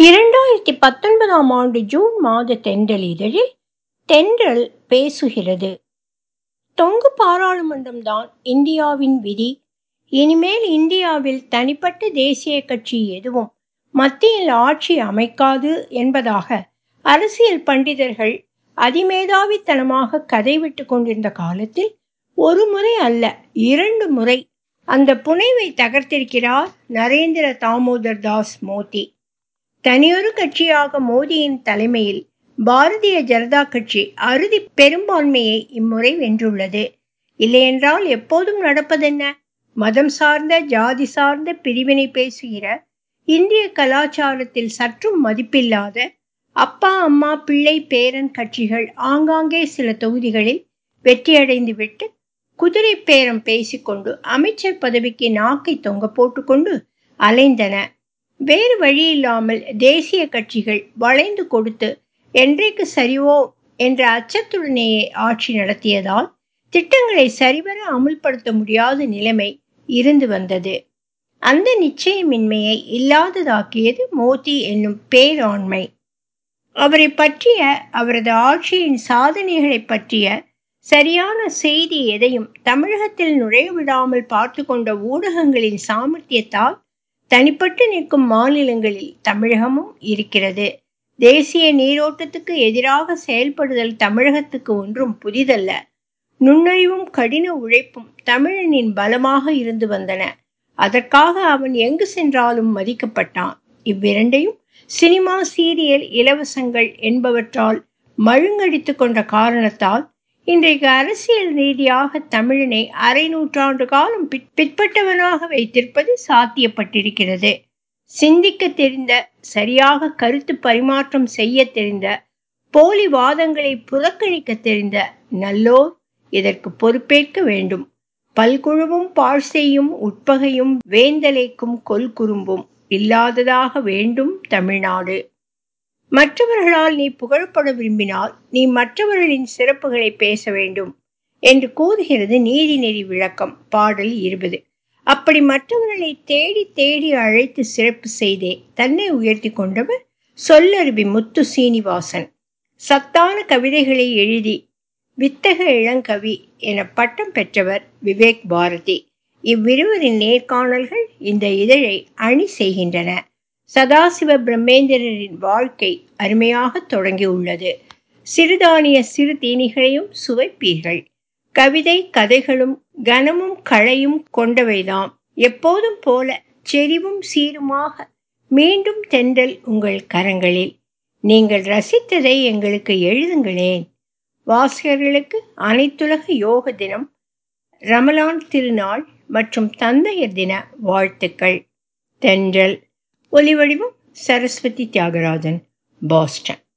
இரண்டாயிரத்தி பத்தொன்பதாம் ஆண்டு ஜூன் மாத தென்றல் இதழில் தென்றல் பேசுகிறது தொங்கு பாராளுமன்றம்தான் இந்தியாவின் விதி இனிமேல் இந்தியாவில் தனிப்பட்ட தேசிய கட்சி எதுவும் மத்தியில் ஆட்சி அமைக்காது என்பதாக அரசியல் பண்டிதர்கள் அதிமேதாவித்தனமாக கதை விட்டு கொண்டிருந்த காலத்தில் ஒரு முறை அல்ல இரண்டு முறை அந்த புனைவை தகர்த்திருக்கிறார் நரேந்திர தாமோதர் தாஸ் மோடி தனியொரு கட்சியாக மோடியின் தலைமையில் பாரதிய ஜனதா கட்சி அறுதி பெரும்பான்மையை இம்முறை வென்றுள்ளது இல்லையென்றால் எப்போதும் நடப்பதென்ன மதம் சார்ந்த ஜாதி சார்ந்த பிரிவினை பேசுகிற இந்திய கலாச்சாரத்தில் சற்றும் மதிப்பில்லாத அப்பா அம்மா பிள்ளை பேரன் கட்சிகள் ஆங்காங்கே சில தொகுதிகளில் வெற்றியடைந்து விட்டு குதிரை பேரம் பேசிக்கொண்டு அமைச்சர் பதவிக்கு நாக்கை தொங்க போட்டுக்கொண்டு அலைந்தன வேறு வழியில்லாமல் தேசிய கட்சிகள் வளைந்து கொடுத்து என்றைக்கு சரிவோ என்ற அச்சத்துடனேயே ஆட்சி நடத்தியதால் திட்டங்களை சரிவர அமுல்படுத்த முடியாத நிலைமை இருந்து வந்தது அந்த நிச்சயமின்மையை இல்லாததாக்கியது மோடி என்னும் பேராண்மை அவரை பற்றிய அவரது ஆட்சியின் சாதனைகளை பற்றிய சரியான செய்தி எதையும் தமிழகத்தில் நுழைய விடாமல் பார்த்து கொண்ட ஊடகங்களின் சாமர்த்தியத்தால் தனிப்பட்டு நிற்கும் மாநிலங்களில் தமிழகமும் இருக்கிறது தேசிய நீரோட்டத்துக்கு எதிராக செயல்படுதல் தமிழகத்துக்கு ஒன்றும் புதிதல்ல நுண்ணறிவும் கடின உழைப்பும் தமிழனின் பலமாக இருந்து வந்தன அதற்காக அவன் எங்கு சென்றாலும் மதிக்கப்பட்டான் இவ்விரண்டையும் சினிமா சீரியல் இலவசங்கள் என்பவற்றால் மழுங்கடித்து கொண்ட காரணத்தால் இன்றைக்கு அரசியல் ரீதியாக தமிழனை அரை நூற்றாண்டு காலம் பிற்பட்டவனாக வைத்திருப்பது சாத்தியப்பட்டிருக்கிறது சிந்திக்க தெரிந்த சரியாக கருத்து பரிமாற்றம் செய்ய தெரிந்த போலி வாதங்களை புறக்கணிக்க தெரிந்த நல்லோர் இதற்கு பொறுப்பேற்க வேண்டும் பல்குழுவும் பாழ் செய்யும் உட்பகையும் வேந்தலைக்கும் கொல்குறும்பும் இல்லாததாக வேண்டும் தமிழ்நாடு மற்றவர்களால் நீ புகழப்பட விரும்பினால் நீ மற்றவர்களின் சிறப்புகளை பேச வேண்டும் என்று கூறுகிறது நீதிநெறி விளக்கம் பாடல் இருபது அப்படி மற்றவர்களை தேடி தேடி அழைத்து சிறப்பு செய்தே தன்னை உயர்த்தி கொண்டவர் சொல்லருவி முத்து சீனிவாசன் சத்தான கவிதைகளை எழுதி வித்தக இளங்கவி என பட்டம் பெற்றவர் விவேக் பாரதி இவ்விருவரின் நேர்காணல்கள் இந்த இதழை அணி செய்கின்றன சதாசிவ பிரம்மேந்திரரின் வாழ்க்கை அருமையாக தொடங்கியுள்ளது சிறுதானிய சிறு தீனிகளையும் சுவைப்பீர்கள் கவிதை கதைகளும் கனமும் களையும் கொண்டவைதாம் எப்போதும் போல செறிவும் சீருமாக மீண்டும் தென்றல் உங்கள் கரங்களில் நீங்கள் ரசித்ததை எங்களுக்கு எழுதுங்களேன் வாசகர்களுக்கு அனைத்துலக யோக தினம் ரமலான் திருநாள் மற்றும் தந்தையர் தின வாழ்த்துக்கள் தென்றல் ஒலிவடிவம் சரஸ்வதி தியாகராஜன் பாஸ்டன்